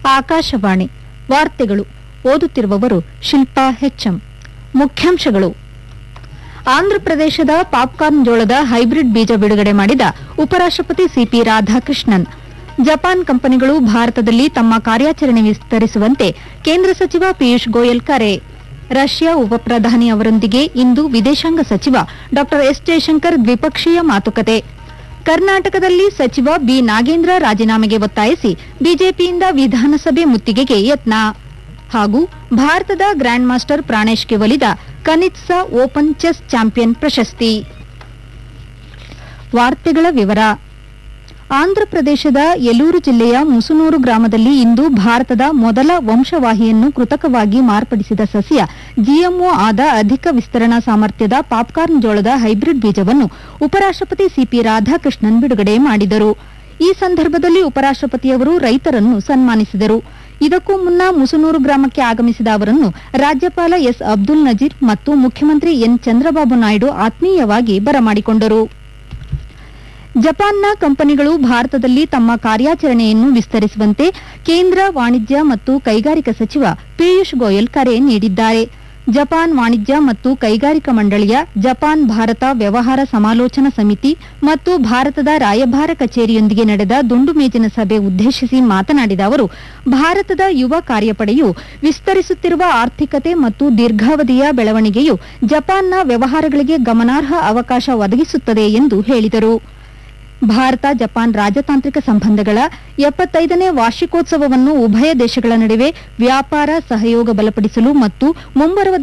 ಆಕಾಶವಾಣಿ ವಾರ್ತೆಗಳು ಓದುತ್ತಿರುವವರು ಶಿಲ್ಪಾ ಹೆಚ್ಎಂ ಮುಖ್ಯಾಂಶಗಳು ಆಂಧ್ರಪ್ರದೇಶದ ಪಾಪ್ಕಾರ್ನ್ ಜೋಳದ ಹೈಬ್ರಿಡ್ ಬೀಜ ಬಿಡುಗಡೆ ಮಾಡಿದ ಉಪರಾಷ್ಟಪತಿ ಸಿಪಿ ರಾಧಾಕೃಷ್ಣನ್ ಜಪಾನ್ ಕಂಪನಿಗಳು ಭಾರತದಲ್ಲಿ ತಮ್ಮ ಕಾರ್ಯಾಚರಣೆ ವಿಸ್ತರಿಸುವಂತೆ ಕೇಂದ್ರ ಸಚಿವ ಪಿಯೂಷ್ ಗೋಯಲ್ ಕರೆ ರಷ್ಯಾ ಉಪಪ್ರಧಾನಿ ಅವರೊಂದಿಗೆ ಇಂದು ವಿದೇಶಾಂಗ ಸಚಿವ ಡಾ ಎಸ್ ಜಯಶಂಕರ್ ದ್ವಿಪಕ್ಷೀಯ ಮಾತುಕತೆ ಕರ್ನಾಟಕದಲ್ಲಿ ಸಚಿವ ಬಿ ನಾಗೇಂದ್ರ ರಾಜೀನಾಮೆಗೆ ಒತ್ತಾಯಿಸಿ ಬಿಜೆಪಿಯಿಂದ ವಿಧಾನಸಭೆ ಮುತ್ತಿಗೆಗೆ ಯತ್ನ ಹಾಗೂ ಭಾರತದ ಗ್ರ್ಯಾಂಡ್ ಮಾಸ್ಟರ್ ಪ್ರಾಣೇಶ್ಗೆ ಒಲಿದ ಕನಿತ್ಸಾ ಓಪನ್ ಚೆಸ್ ಚಾಂಪಿಯನ್ ಪ್ರಶಸ್ತಿ ವಾರ್ತೆಗಳ ವಿವರ ಆಂಧ್ರಪ್ರದೇಶದ ಯಲೂರು ಜಿಲ್ಲೆಯ ಮುಸುನೂರು ಗ್ರಾಮದಲ್ಲಿ ಇಂದು ಭಾರತದ ಮೊದಲ ವಂಶವಾಹಿಯನ್ನು ಕೃತಕವಾಗಿ ಮಾರ್ಪಡಿಸಿದ ಸಸ್ಯ ಜಿಎಂಒ ಆದ ಅಧಿಕ ವಿಸ್ತರಣಾ ಸಾಮರ್ಥ್ಯದ ಪಾಪ್ಕಾರ್ನ್ ಜೋಳದ ಹೈಬ್ರಿಡ್ ಬೀಜವನ್ನು ಉಪರಾಷ್ಟಪತಿ ಸಿಪಿ ರಾಧಾಕೃಷ್ಣನ್ ಬಿಡುಗಡೆ ಮಾಡಿದರು ಈ ಸಂದರ್ಭದಲ್ಲಿ ಉಪರಾಷ್ಟಪತಿಯವರು ರೈತರನ್ನು ಸನ್ಮಾನಿಸಿದರು ಇದಕ್ಕೂ ಮುನ್ನ ಮುಸುನೂರು ಗ್ರಾಮಕ್ಕೆ ಆಗಮಿಸಿದ ಅವರನ್ನು ರಾಜ್ಯಪಾಲ ಎಸ್ ಅಬ್ದುಲ್ ನಜೀರ್ ಮತ್ತು ಮುಖ್ಯಮಂತ್ರಿ ಎನ್ ಚಂದ್ರಬಾಬು ನಾಯ್ಡು ಆತ್ಮೀಯವಾಗಿ ಬರಮಾಡಿಕೊಂಡರು ಜಪಾನ್ನ ಕಂಪನಿಗಳು ಭಾರತದಲ್ಲಿ ತಮ್ಮ ಕಾರ್ಯಾಚರಣೆಯನ್ನು ವಿಸ್ತರಿಸುವಂತೆ ಕೇಂದ್ರ ವಾಣಿಜ್ಯ ಮತ್ತು ಕೈಗಾರಿಕಾ ಸಚಿವ ಪಿಯೂಷ್ ಗೋಯಲ್ ಕರೆ ನೀಡಿದ್ದಾರೆ ಜಪಾನ್ ವಾಣಿಜ್ಯ ಮತ್ತು ಕೈಗಾರಿಕಾ ಮಂಡಳಿಯ ಜಪಾನ್ ಭಾರತ ವ್ಯವಹಾರ ಸಮಾಲೋಚನಾ ಸಮಿತಿ ಮತ್ತು ಭಾರತದ ರಾಯಭಾರ ಕಚೇರಿಯೊಂದಿಗೆ ನಡೆದ ದುಂಡು ಮೇಜಿನ ಸಭೆ ಉದ್ದೇಶಿಸಿ ಮಾತನಾಡಿದ ಅವರು ಭಾರತದ ಯುವ ಕಾರ್ಯಪಡೆಯು ವಿಸ್ತರಿಸುತ್ತಿರುವ ಆರ್ಥಿಕತೆ ಮತ್ತು ದೀರ್ಘಾವಧಿಯ ಬೆಳವಣಿಗೆಯು ಜಪಾನ್ನ ವ್ಯವಹಾರಗಳಿಗೆ ಗಮನಾರ್ಹ ಅವಕಾಶ ಒದಗಿಸುತ್ತದೆ ಎಂದು ಹೇಳಿದರು ಭಾರತ ಜಪಾನ್ ರಾಜತಾಂತ್ರಿಕ ಸಂಬಂಧಗಳ ಎಪ್ಪತ್ತೈದನೇ ವಾರ್ಷಿಕೋತ್ಸವವನ್ನು ಉಭಯ ದೇಶಗಳ ನಡುವೆ ವ್ಯಾಪಾರ ಸಹಯೋಗ ಬಲಪಡಿಸಲು ಮತ್ತು ಮುಂಬರುವ